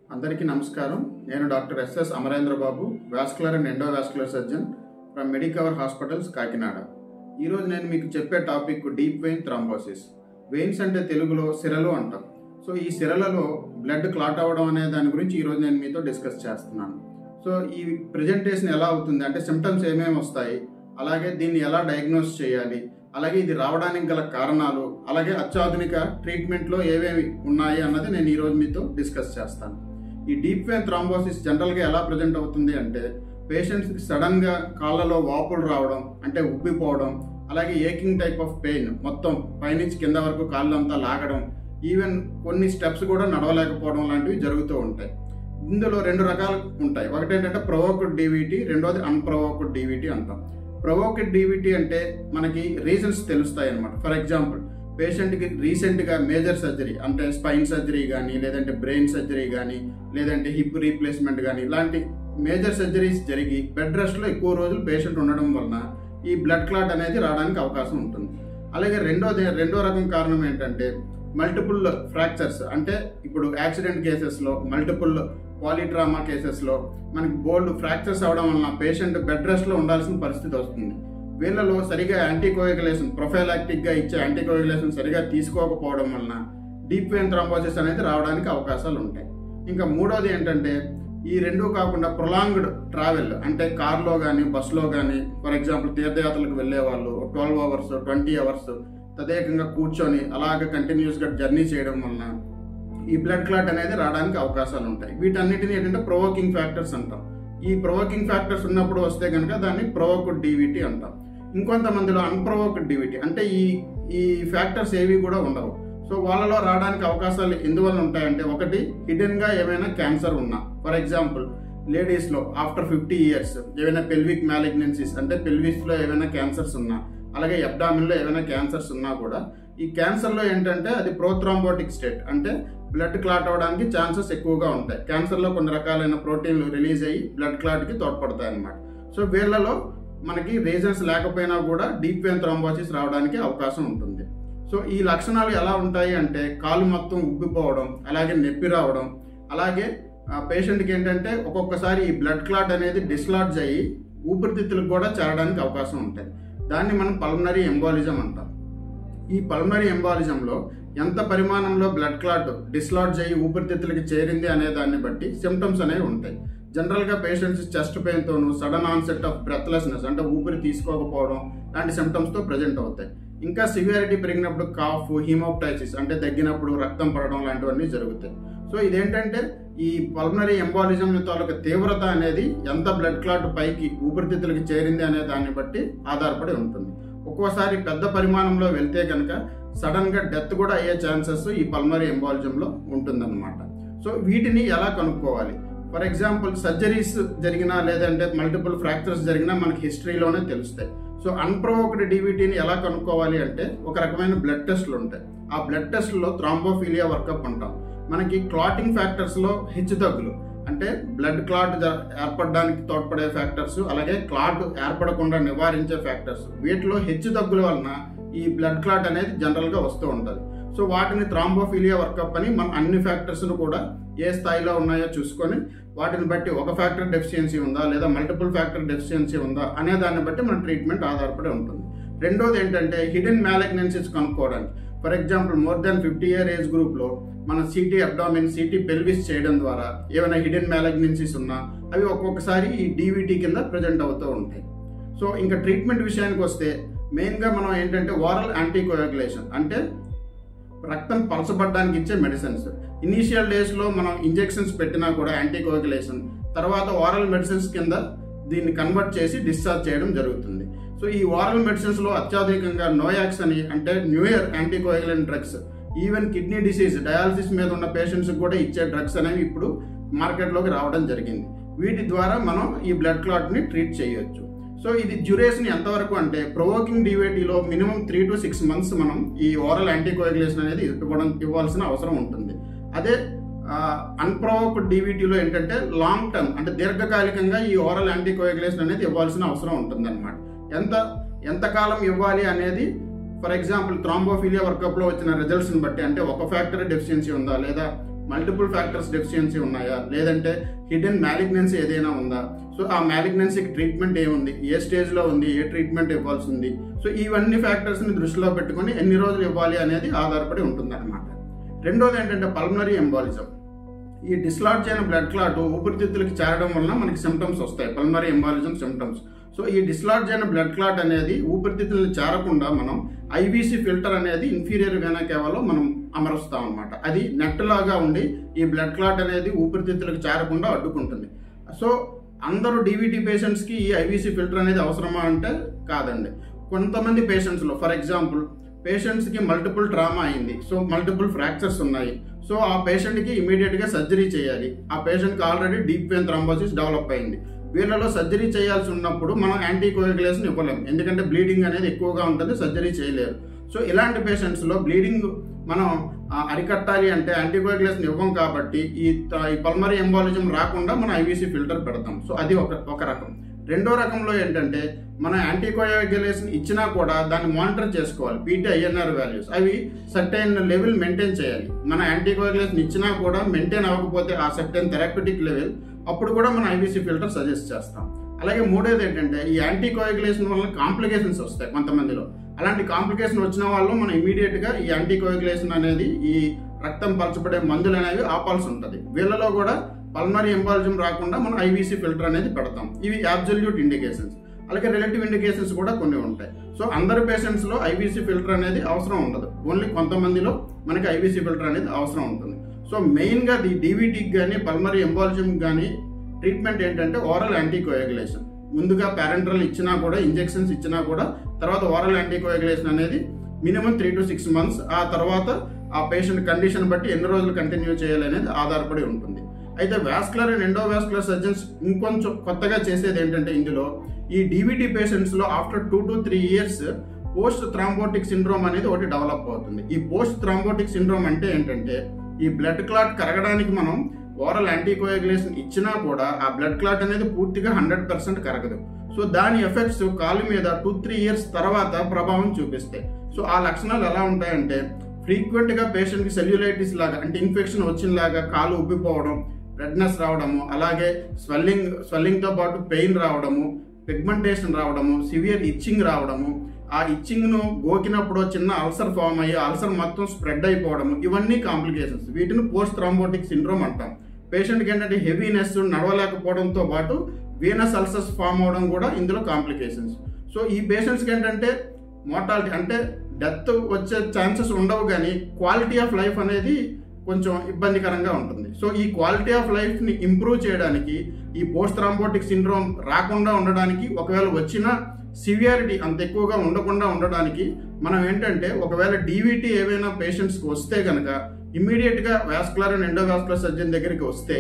అందరికీ నమస్కారం నేను doctor S S Amarendra Babu vascular and endovascular surgeon from Medicover hospitals Kakinada ఈరోజు నేను మీకు చెప్పే topic deep vein thrombosis veins అంటే తెలుగులో సిరలు అంటాం సో ఈ సిరలలో బ్లడ్ క్లాట్ అవ్వడం అనే దాని గురించి ఈరోజు నేను మీతో డిస్కస్ చేస్తున్నాను సో ఈ ప్రజెంటేషన్ ఎలా అవుతుంది అంటే సిమ్టమ్స్ ఏమేమి వస్తాయి అలాగే దీన్ని ఎలా డయాగ్నోస్ చేయాలి అలాగే ఇది రావడానికి గల కారణాలు అలాగే అత్యాధునిక ట్రీట్మెంట్లో ఏవేవి ఉన్నాయి అన్నది నేను ఈరోజు మీతో డిస్కస్ చేస్తాను ఈ డీప్ వెయిన్ థ్రాంబోసిస్ జనరల్గా ఎలా ప్రజెంట్ అవుతుంది అంటే పేషెంట్స్కి సడన్గా కాళ్ళలో వాపులు రావడం అంటే ఉబ్బిపోవడం అలాగే ఏకింగ్ టైప్ ఆఫ్ పెయిన్ మొత్తం పైనుంచి కింద వరకు కాళ్ళంతా లాగడం ఈవెన్ కొన్ని స్టెప్స్ కూడా నడవలేకపోవడం లాంటివి జరుగుతూ ఉంటాయి ఇందులో రెండు రకాలు ఉంటాయి ఒకటి ఏంటంటే ప్రొవోక్డ్ డీవీటీ రెండోది అన్ప్రొవోక్డ్ డీవీటీ అంటాం ప్రొవోక్డ్ డీవీటీ అంటే మనకి రీజన్స్ తెలుస్తాయి అనమాట ఫర్ ఎగ్జాంపుల్ పేషెంట్కి రీసెంట్గా మేజర్ సర్జరీ అంటే స్పైన్ సర్జరీ కానీ లేదంటే బ్రెయిన్ సర్జరీ కానీ లేదంటే హిప్ రీప్లేస్మెంట్ కానీ ఇలాంటి మేజర్ సర్జరీస్ జరిగి బెడ్ రెస్ట్లో ఎక్కువ రోజులు పేషెంట్ ఉండడం వలన ఈ బ్లడ్ క్లాట్ అనేది రావడానికి అవకాశం ఉంటుంది అలాగే రెండోది రెండో రకం కారణం ఏంటంటే మల్టిపుల్ ఫ్రాక్చర్స్ అంటే ఇప్పుడు యాక్సిడెంట్ కేసెస్లో మల్టిపుల్ పాలిట్రామా కేసెస్లో మనకి బోల్డ్ ఫ్రాక్చర్స్ అవడం వలన పేషెంట్ బెడ్ రెస్ట్లో ఉండాల్సిన పరిస్థితి వస్తుంది వీళ్ళలో సరిగా యాంటీకోయగులేషన్ ప్రొఫైలాక్టిక్గా ఇచ్చే యాంటీకోయగులేషన్ సరిగా తీసుకోకపోవడం వలన డీప్ వెయిన్ థ్రాంబోసిస్ అనేది రావడానికి అవకాశాలు ఉంటాయి ఇంకా మూడోది ఏంటంటే ఈ రెండు కాకుండా ప్రొలాంగ్డ్ ట్రావెల్ అంటే కార్లో కానీ బస్సులో కానీ ఫర్ ఎగ్జాంపుల్ తీర్థయాత్రలకు వెళ్ళే వాళ్ళు ట్వెల్వ్ అవర్స్ ట్వంటీ అవర్స్ తదేకంగా కూర్చొని అలాగ కంటిన్యూస్గా జర్నీ చేయడం వలన ఈ బ్లడ్ క్లాట్ అనేది రావడానికి అవకాశాలు ఉంటాయి వీటన్నిటిని ఏంటంటే ప్రొవోకింగ్ ఫ్యాక్టర్స్ అంటాం ఈ ప్రొవోకింగ్ ఫ్యాక్టర్స్ ఉన్నప్పుడు వస్తే కనుక దాన్ని ప్రొవోక్డ్ డీవీటీ అంటాం ఇంకొంతమందిలో అన్ప్రొవోక్డ్ డీవీటీ అంటే ఈ ఈ ఫ్యాక్టర్స్ ఏవి కూడా ఉండవు సో వాళ్ళలో రావడానికి అవకాశాలు ఎందువల్ల ఉంటాయంటే ఒకటి హిడెన్గా ఏమైనా క్యాన్సర్ ఉన్నా ఫర్ ఎగ్జాంపుల్ లేడీస్లో ఆఫ్టర్ ఫిఫ్టీ ఇయర్స్ ఏమైనా పెల్విక్ మ్యాలిగ్నెన్సీస్ అంటే పెల్విస్లో ఏమైనా క్యాన్సర్స్ ఉన్నా అలాగే ఎబ్డామిన్లో ఏమైనా క్యాన్సర్స్ ఉన్నా కూడా ఈ క్యాన్సర్లో ఏంటంటే అది ప్రోథ్రాంబోటిక్ స్టేట్ అంటే బ్లడ్ క్లాట్ అవ్వడానికి ఛాన్సెస్ ఎక్కువగా ఉంటాయి క్యాన్సర్లో కొన్ని రకాలైన ప్రోటీన్లు రిలీజ్ అయ్యి బ్లడ్ క్లాట్కి తోడ్పడతాయి అన్నమాట సో వీళ్ళలో మనకి రీజన్స్ లేకపోయినా కూడా డీప్ వెయిన్ థ్రాంబోసిస్ రావడానికి అవకాశం ఉంటుంది సో ఈ లక్షణాలు ఎలా ఉంటాయి అంటే కాలు మొత్తం ఉబ్బిపోవడం అలాగే నొప్పి రావడం అలాగే పేషెంట్కి ఏంటంటే ఒక్కొక్కసారి ఈ బ్లడ్ క్లాట్ అనేది డిస్లాడ్జ్ అయ్యి ఊపిరితిత్తులకు కూడా చేరడానికి అవకాశం ఉంటుంది దాన్ని మనం పల్మనరీ ఎంబాలిజం అంటాం ఈ పల్మనరీ ఎంబాలిజంలో ఎంత పరిమాణంలో బ్లడ్ క్లాట్ డిస్లాడ్జ్ అయ్యి ఊపిరితిత్తులకి చేరింది అనే దాన్ని బట్టి సిమ్టమ్స్ అనేవి ఉంటాయి జనరల్గా పేషెంట్స్ చెస్ట్ పెయిన్తోను సడన్ ఆన్సెట్ ఆఫ్ బ్రెత్లెస్నెస్ అంటే ఊపిరి తీసుకోకపోవడం లాంటి సిమ్టమ్స్తో ప్రజెంట్ అవుతాయి ఇంకా సివియారిటీ పెరిగినప్పుడు కాఫ్ హీమోప్టైసిస్ అంటే తగ్గినప్పుడు రక్తం పడడం లాంటివన్నీ జరుగుతాయి సో ఇదేంటంటే ఈ పల్మనరీ ఎంబాలిజం తాలూకు తీవ్రత అనేది ఎంత బ్లడ్ క్లాట్ పైకి ఊపిరితిత్తులకి చేరింది అనే దాన్ని బట్టి ఆధారపడి ఉంటుంది ఒక్కోసారి పెద్ద పరిమాణంలో వెళ్తే కనుక సడన్గా డెత్ కూడా అయ్యే ఛాన్సెస్ ఈ పల్మరీ ఎంబాలిజంలో ఉంటుందన్నమాట సో వీటిని ఎలా కనుక్కోవాలి ఫర్ ఎగ్జాంపుల్ సర్జరీస్ జరిగినా లేదంటే మల్టిపుల్ ఫ్రాక్చర్స్ జరిగినా మనకి హిస్టరీలోనే తెలుస్తాయి సో అన్ప్రొవోక్డ్ డీవీటీని ఎలా కనుక్కోవాలి అంటే ఒక రకమైన బ్లడ్ టెస్ట్లు ఉంటాయి ఆ బ్లడ్ టెస్ట్లో థ్రాంబోఫీలియా వర్కప్ అంటాం మనకి క్లాటింగ్ ఫ్యాక్టర్స్లో హెచ్చుతగ్గులు అంటే బ్లడ్ క్లాట్ ఏర్పడడానికి తోడ్పడే ఫ్యాక్టర్స్ అలాగే క్లాట్ ఏర్పడకుండా నివారించే ఫ్యాక్టర్స్ వీటిలో హెచ్చుతగ్గుల వలన ఈ బ్లడ్ క్లాట్ అనేది జనరల్గా వస్తూ ఉంటుంది సో వాటిని థ్రాంబోఫీలియా వర్కప్ అని మనం అన్ని ఫ్యాక్టర్స్ను కూడా ఏ స్థాయిలో ఉన్నాయో చూసుకొని వాటిని బట్టి ఒక ఫ్యాక్టర్ డెఫిషియన్సీ ఉందా లేదా మల్టిపుల్ ఫ్యాక్టర్ డెఫిషియన్సీ ఉందా అనే దాన్ని బట్టి మన ట్రీట్మెంట్ ఆధారపడి ఉంటుంది రెండోది ఏంటంటే హిడెన్ మ్యాలగ్నెన్సీస్ కనుక్కోవడానికి for example more than fifty year age గ్రూప్లో మన సిటీ అబ్డామిన్ సిటీ పెల్విస్ చేయడం ద్వారా ఏమైనా హిడెన్ మ్యాలగ్నెన్సీస్ ఉన్నా అవి ఒక్కొక్కసారి ఈ డీవీటీ కింద ప్రజెంట్ అవుతూ ఉంటాయి సో ఇంకా ట్రీట్మెంట్ విషయానికి వస్తే మెయిన్గా మనం ఏంటంటే వారల్ యాంటీకోయాగులేషన్ అంటే రక్తం పలసబడడానికి ఇచ్చే మెడిసిన్స్ ఇనీషియల్ డేస్లో మనం ఇంజెక్షన్స్ పెట్టినా కూడా యాంటీకోయాగులేషన్ తర్వాత వారల్ మెడిసిన్స్ కింద దీన్ని కన్వర్ట్ చేసి డిశ్చార్జ్ చేయడం జరుగుతుంది సో ఈ వారల్ మెడిసిన్స్లో అత్యధికంగా నోయాక్స్ అని అంటే newer anticoagulant drugs even kidney disease dialysis మీద ఉన్న పేషెంట్స్కి కూడా ఇచ్చే డ్రగ్స్ అనేవి ఇప్పుడు మార్కెట్లోకి రావడం జరిగింది వీటి ద్వారా మనం ఈ బ్లడ్ క్లాట్ని ట్రీట్ చేయొచ్చు సో ఇది డ్యూరేషన్ ఎంతవరకు అంటే ప్రొవోకింగ్ డివేటీలో minimum three to six months మనం ఈ ఓరల్ యాంటీకోయాగులేషన్ అనేది ఇవ్వడం ఇవ్వాల్సిన అవసరం ఉంటుంది అదే అన్ప్రొవోక్డ్ డీవీటీలో ఏంటంటే లాంగ్ టర్మ్ అంటే దీర్ఘకాలికంగా ఈ ఓరల్ యాంటీకోయాగులేషన్ అనేది ఇవ్వాల్సిన అవసరం ఉంటుందన్నమాట ఎంత ఎంతకాలం ఇవ్వాలి అనేది ఫర్ ఎగ్జాంపుల్ థ్రాంబోఫీలియా వర్కప్లో వచ్చిన రిజల్ట్స్ని బట్టి అంటే ఒక ఫ్యాక్టరీ డెఫిషియన్సీ ఉందా లేదా మల్టిపుల్ ఫ్యాక్టర్స్ డెఫిషియన్సీ ఉన్నాయా లేదంటే హిడెన్ మ్యాలిగ్నెన్సీ ఏదైనా ఉందా సో ఆ మ్యాలిగ్నెన్సీకి ట్రీట్మెంట్ ఏముంది ఏ స్టేజ్లో ఉంది ఏ ట్రీట్మెంట్ ఇవ్వాల్సి ఉంది సో ఇవన్నీ ఫ్యాక్టర్స్ని దృష్టిలో పెట్టుకొని ఎన్ని రోజులు ఇవ్వాలి అనేది ఆధారపడి ఉంటుంది అనమాట రెండోది ఏంటంటే పల్మనరీ ఎంబాలిజం ఈ డిస్లాడ్జ్ అయిన బ్లడ్ క్లాట్ ఊపిరితిత్తులకి చేరడం వలన మనకి సిమ్టమ్స్ వస్తాయి పల్మరీ ఎంబాలిజం సిమ్టమ్స్ సో ఈ డిస్లాడ్జ్ అయిన బ్లడ్ క్లాట్ అనేది ఊపిరితిత్తులను చేరకుండా మనం ఐబీసీ ఫిల్టర్ అనేది ఇన్ఫీరియర్ వెనా కేవలం మనం అమరుస్తాం అనమాట అది నెట్ లాగా ఉండి ఈ బ్లడ్ క్లాట్ అనేది ఊపిరితిత్తులకు చేరకుండా అడ్డుకుంటుంది సో అందరూ డీవీటీ పేషెంట్స్కి ఈ ఐబీసీ ఫిల్టర్ అనేది అవసరమా అంటే కాదండి కొంతమంది పేషెంట్స్లో ఫర్ ఎగ్జాంపుల్ పేషెంట్స్కి మల్టిపుల్ ట్రామా అయింది సో మల్టిపుల్ ఫ్రాక్చర్స్ ఉన్నాయి సో ఆ పేషెంట్కి ఇమీడియట్గా సర్జరీ చేయాలి ఆ పేషెంట్కి already deep vein thrombosis develop అయింది వీళ్ళలో సర్జరీ చేయాల్సి ఉన్నప్పుడు మనం యాంటీ కోయాగులేషన్ ఇవ్వలేము ఎందుకంటే బ్లీడింగ్ అనేది ఎక్కువగా ఉంటుంది సర్జరీ చేయలేరు సో ఇలాంటి పేషెంట్స్లో బ్లీడింగ్ మనం ఆ, అరికట్టాలి అంటే యాంటీకోయాగులేషన్ ఇవ్వం కాబట్టి ఈ త- ఈ పల్మరీ ఎంబాలిజం రాకుండా మనం ఐవీసీ ఫిల్టర్ పెడతాం సో అది ఒక ఒక రకం రెండో రకంలో ఏంటంటే మనం యాంటీకోయాగులేషన్ ఇచ్చినా కూడా దాన్ని మానిటర్ చేసుకోవాలి పీటీ ఐఎన్ఆర్ వాల్యూస్ అవి సర్టైన్ లెవెల్ మెయింటైన్ చేయాలి మన యాంటీకోయాగులేషన్ ఇచ్చినా కూడా మెయింటైన్ అవ్వకపోతే ఆ సర్టైన్ థెరపటిక్ లెవెల్ అప్పుడు కూడా మనం ఐవీసీ ఫిల్టర్ సజెస్ట్ చేస్తాం అలాగే మూడోది ఏంటంటే ఈ యాంటీ కోయాగులేషన్ వల్ల కాంప్లికేషన్స్ వస్తాయి కొంతమందిలో అలాంటి కాంప్లికేషన్ వచ్చిన వాళ్ళు మనం ఇమీడియట్ గా ఈ యాంటీ కోయాగులేషన్ అనేది ఈ రక్తం పలచబడే మందులు అనేవి ఆపాల్సి ఉంటుంది వీళ్ళలో కూడా పల్మరీ ఎంబాలిజం రాకుండా మనం ఐవీసీ ఫిల్టర్ అనేది పెడతాం ఇవి అబ్జల్యూట్ ఇండికేషన్స్ అలాగే రిలేటివ్ ఇండికేషన్స్ కూడా కొన్ని ఉంటాయి సో అందరి పేషెంట్స్ లో ఐవీసీ ఫిల్టర్ అనేది అవసరం ఉండదు ఓన్లీ కొంతమందిలో మనకి ఐవీసీ ఫిల్టర్ అనేది అవసరం ఉంటుంది సో మెయిన్ గా ది డీవీటీకి కానీ పల్మరీ ఎంబాలిజం కానీ ట్రీట్మెంట్ ఏంటంటే ఓరల్ యాంటీకోయాగులేషన్ ముందుగా పారెంట్రల్ ఇచ్చినా కూడా ఇంజెక్షన్స్ ఇచ్చినా కూడా తర్వాత ఓరల్ యాంటీకోయాగులేషన్ అనేది minimum three to six months ఆ తర్వాత ఆ పేషెంట్ కండిషన్ బట్టి ఎన్ని రోజులు కంటిన్యూ చేయాలి అనేది ఆధారపడి ఉంటుంది అయితే వాస్కులర్ అండ్ ఎండోవాస్కులర్ సర్జన్స్ ఇంకొంచెం కొత్తగా చేసేది ఏంటంటే ఇందులో ఈ డీవీటీ పేషెంట్స్లో after two to three years post thrombotic syndrome అనేది ఒకటి డెవలప్ అవుతుంది ఈ పోస్ట్ థ్రాంబోటిక్ సిండ్రోమ్ అంటే ఏంటంటే ఈ బ్లడ్ క్లాట్ కరగడానికి మనం ఓరల్ యాంటీకోయాగులేషన్ ఇచ్చినా కూడా ఆ బ్లడ్ క్లాట్ అనేది పూర్తిగా హండ్రెడ్ పర్సెంట్ కరగదు సో దాని ఎఫెక్ట్స్ కాలు మీద టూ త్రీ ఇయర్స్ తర్వాత ప్రభావం చూపిస్తాయి సో ఆ లక్షణాలు ఎలా ఉంటాయంటే ఫ్రీక్వెంట్ గా పేషెంట్ కి సెల్యులైటిస్ లాగా అంటే ఇన్ఫెక్షన్ వచ్చినలాగా కాలు ఉబ్బిపోవడం రెడ్నెస్ రావడము అలాగే స్వెల్లింగ్ స్వెల్లింగ్ తో పాటు పెయిన్ రావడము పిగ్మెంటేషన్ రావడము సివియర్ ఇచ్చింగ్ రావడము ఆ ఇచ్చింగ్ ను గోకినప్పుడు చిన్న అల్సర్ ఫామ్ అయ్యి అల్సర్ మొత్తం స్ప్రెడ్ అయిపోవడము ఇవన్నీ కాంప్లికేషన్స్ వీటిని పోస్ట్ థ్రాంబోటిక్ సిండ్రోమ్ అంటాం పేషెంట్కి ఏంటంటే హెవీనెస్ నడవలేకపోవడంతో పాటు వీనస్ అల్సర్స్ ఫామ్ అవడం కూడా ఇందులో కాంప్లికేషన్స్ సో ఈ పేషెంట్స్కి ఏంటంటే మోర్టాలిటీ అంటే డెత్ వచ్చే ఛాన్సెస్ ఉండవు కానీ క్వాలిటీ ఆఫ్ లైఫ్ అనేది కొంచెం ఇబ్బందికరంగా ఉంటుంది సో ఈ క్వాలిటీ ఆఫ్ లైఫ్ని ఇంప్రూవ్ చేయడానికి ఈ పోస్ట్ థ్రాంబోటిక్ సిండ్రోమ్ రాకుండా ఉండడానికి ఒకవేళ వచ్చినా సివియారిటీ అంత ఎక్కువగా ఉండకుండా ఉండడానికి మనం ఏంటంటే ఒకవేళ డీవీటీ ఏవైనా పేషెంట్స్కి వస్తే కనుక ఇమ్మీడియట్గా వాస్కులర్ అండ్ ఎండోవాస్కులర్ సర్జన్ దగ్గరికి వస్తే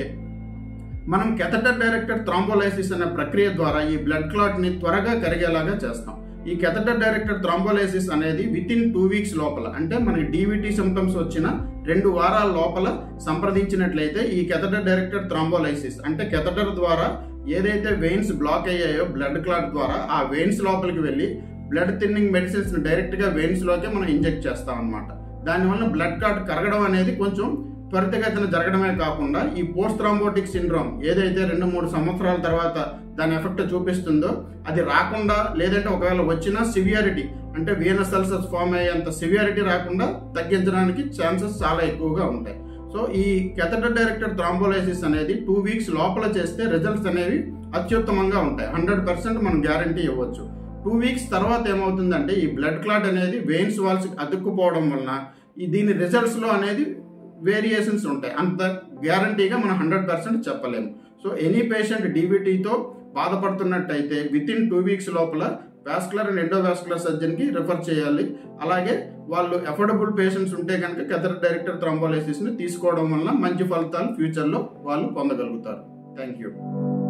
మనం కెథటర్ డైరెక్టెడ్ థ్రాంబోలైసిస్ అనే ప్రక్రియ ద్వారా ఈ బ్లడ్ క్లాట్ని త్వరగా కరిగేలాగా చేస్తాం ఈ కెథటర్ డైరెక్టెడ్ థ్రాంబోలైసిస్ అనేది విత్ ఇన్ టూ వీక్స్ లోపల అంటే మనకి డీవీటీ సిమ్టమ్స్ వచ్చిన రెండు వారాల లోపల సంప్రదించినట్లయితే ఈ కెథటర్ డైరెక్టెడ్ థ్రాంబోలైసిస్ అంటే కెథటర్ ద్వారా ఏదైతే వెయిన్స్ బ్లాక్ అయ్యాయో బ్లడ్ క్లాట్ ద్వారా ఆ వెయిన్స్ లోపలికి వెళ్ళి బ్లడ్ థిన్నింగ్ మెడిసిన్స్ డైరెక్ట్ గా వెయిన్స్ లోకే మనం ఇంజెక్ట్ చేస్తాం అనమాట దానివల్ల బ్లడ్ క్లాట్ కరగడం అనేది కొంచెం త్వరితగతిన జరగడమే కాకుండా ఈ పోస్ట్ థ్రాంబోటిక్ సిండ్రోమ్ ఏదైతే రెండు మూడు సంవత్సరాల తర్వాత దాని ఎఫెక్ట్ చూపిస్తుందో అది రాకుండా లేదంటే ఒకవేళ వచ్చినా సివియారిటీ అంటే వీనస్ అల్సర్స్ ఫామ్ అయ్యేంత సివియారిటీ రాకుండా తగ్గించడానికి ఛాన్సెస్ చాలా ఎక్కువగా ఉంటాయి సో ఈ కెథటర్ డైరెక్టెడ్ థ్రాంబోలైసిస్ అనేది టూ వీక్స్ లోపల చేస్తే రిజల్ట్స్ అనేవి అత్యుత్తమంగా ఉంటాయి హండ్రెడ్ పర్సెంట్ మనం గ్యారంటీ ఇవ్వచ్చు టూ వీక్స్ తర్వాత ఏమవుతుందంటే ఈ బ్లడ్ క్లాట్ అనేది వెయిన్స్ వాల్స్ అతుక్కుపోవడం వలన ఈ దీని రిజల్ట్స్లో అనేది వేరియేషన్స్ ఉంటాయి అంత గ్యారంటీగా మనం హండ్రెడ్ పర్సెంట్ చెప్పలేము సో ఎనీ పేషెంట్ డీబీటీతో బాధపడుతున్నట్టయితే విత్ ఇన్ టూ వీక్స్ లోపల వాస్కులర్ అండ్ ఎండోవాస్కులర్ సర్జన్కి రిఫర్ చేయాలి అలాగే వాళ్ళు అఫోర్డబుల్ పేషెంట్స్ ఉంటే కనుక కెథర్ డైరెక్టర్ థ్రాంబోలైసిస్ని తీసుకోవడం వలన మంచి ఫలితాలు ఫ్యూచర్లో వాళ్ళు పొందగలుగుతారు థ్యాంక్ యూ